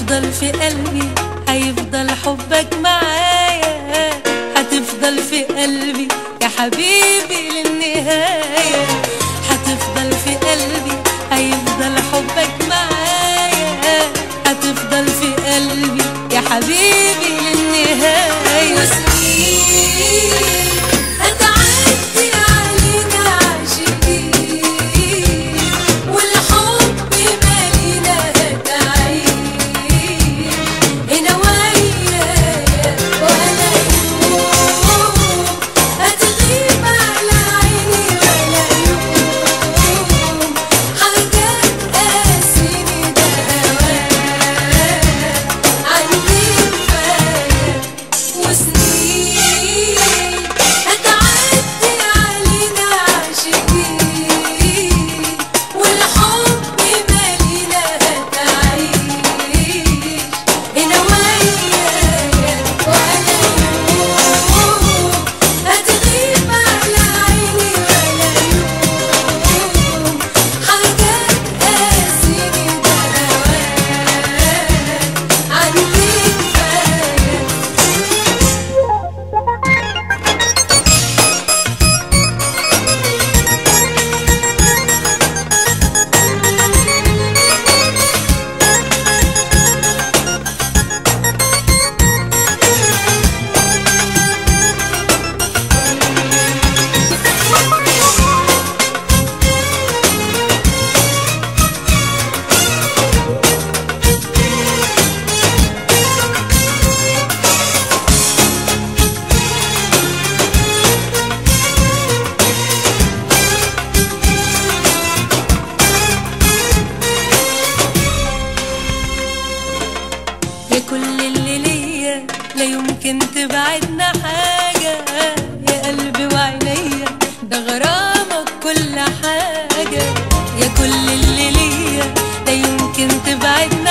هتفضل في قلبي هيفضل حبك معايا هتفضل في قلبي يا حبيبي للنهاية هتفضل في قلبي هيفضل حبك معايا هتفضل في قلبي يا حبيبي للنهاية وسنين هتعدي علينا عاشقين والحب مالينا هتعيش هنا ويايا ولا يوم هتغيب على عيني ولا يوم حاجات قاسيني ده هواك عندي كفاية وسنين هتعدي علينا عاشقين والحب مالينا هتعيش هنا ويايا ولا يوم هتغيب على عيني ولا يوم حاجات قاسيني ده هواك عندي كفاية يا كل اللي ليا لا يمكن تبعدنا حاجة يا قلبي وعينيا ده غرامك كل حاجة يا كل اللي ليا لا يمكن تبعدنا